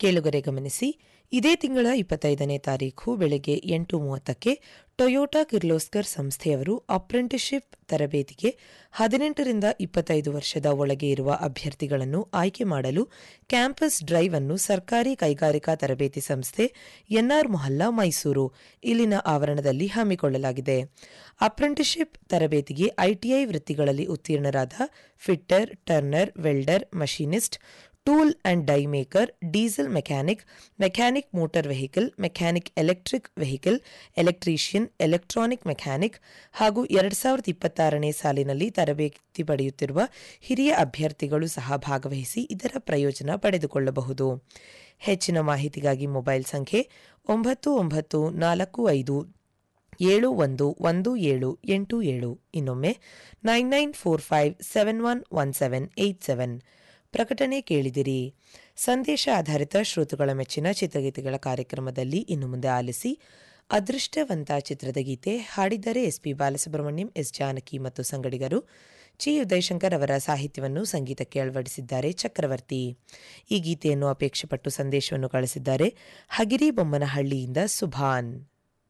ಕೇಳುಗರೆ ಗಮನಿಸಿ ಇದೇ ತಿಂಗಳ ಇಪ್ಪತ್ತೈದನೇ ತಾರೀಖು ಬೆಳಗ್ಗೆ ಎಂಟು ಮೂವತ್ತಕ್ಕೆ ಟೊಯೋಟಾ ಕಿರ್ಲೋಸ್ಕರ್ ಸಂಸ್ಥೆಯವರು ಅಪ್ರೆಂಟಿಸ್ಶಿಪ್ ತರಬೇತಿಗೆ ಹದಿನೆಂಟರಿಂದ ಇಪ್ಪತ್ತೈದು ವರ್ಷದ ಒಳಗೆ ಇರುವ ಅಭ್ಯರ್ಥಿಗಳನ್ನು ಆಯ್ಕೆ ಮಾಡಲು ಕ್ಯಾಂಪಸ್ ಡ್ರೈವ್ ಅನ್ನು ಸರ್ಕಾರಿ ಕೈಗಾರಿಕಾ ತರಬೇತಿ ಸಂಸ್ಥೆ ಎನ್ಆರ್ ಮೊಹಲ್ಲಾ ಮೈಸೂರು ಇಲ್ಲಿನ ಆವರಣದಲ್ಲಿ ಹಮ್ಮಿಕೊಳ್ಳಲಾಗಿದೆ ಅಪ್ರೆಂಟಿಸ್ಶಿಪ್ ತರಬೇತಿಗೆ ಐಟಿಐ ವೃತ್ತಿಗಳಲ್ಲಿ ಉತ್ತೀರ್ಣರಾದ fitter turner welder machinist tool and die maker diesel mechanic mechanic motor vehicle mechanic electric vehicle electrician electronic mechanic ಹಾಗೂ ಎರಡು ಸಾವಿರದ ಇಪ್ಪತ್ತಾರನೇ ಸಾಲಿನಲ್ಲಿ ತರಬೇತಿ ಪಡೆಯುತ್ತಿರುವ ಹಿರಿಯ ಅಭ್ಯರ್ಥಿಗಳು ಸಹ ಭಾಗವಹಿಸಿ ಇದರ ಪ್ರಯೋಜನ ಪಡೆದುಕೊಳ್ಳಬಹುದು ಹೆಚ್ಚಿನ ಮಾಹಿತಿಗಾಗಿ ಮೊಬೈಲ್ ಸಂಖ್ಯೆ ಒಂಬತ್ತು ಒಂಬತ್ತು ನಾಲ್ಕು ಐದು ಏಳು ಒಂದು ಒಂದು ಏಳು ಎಂಟು ಏಳು ಇನ್ನೊಮ್ಮೆ nine nine four five seven one one seven eight seven ಪ್ರಕಟಣೆ ಕೇಳಿದಿರಿ ಸಂದೇಶ ಆಧಾರಿತ ಶ್ರೋತೃಗಳ ಮೆಚ್ಚಿನ ಚಿತ್ರಗೀತೆಗಳ ಕಾರ್ಯಕ್ರಮದಲ್ಲಿ ಇನ್ನು ಮುಂದೆ ಆಲಿಸಿ ಅದೃಷ್ಟವಂತ ಚಿತ್ರದ ಗೀತೆ ಹಾಡಿದ್ದಾರೆ S P Balasubrahmanyam S Janaki ಮತ್ತು ಸಂಗಡಿಗರು ಚಿ ಉದಯಶಂಕರ್ ಅವರ ಸಾಹಿತ್ಯವನ್ನು ಸಂಗೀತಕ್ಕೆ ಅಳವಡಿಸಿದ್ದಾರೆ ಚಕ್ರವರ್ತಿ ಈ ಗೀತೆಯನ್ನು ಅಪೇಕ್ಷೆಪಟ್ಟು ಸಂದೇಶವನ್ನು ಕಳಿಸಿದ್ದಾರೆ ಹಗಿರಿ ಬೊಮ್ಮನಹಳ್ಳಿಯಿಂದ ಸುಭಾನ್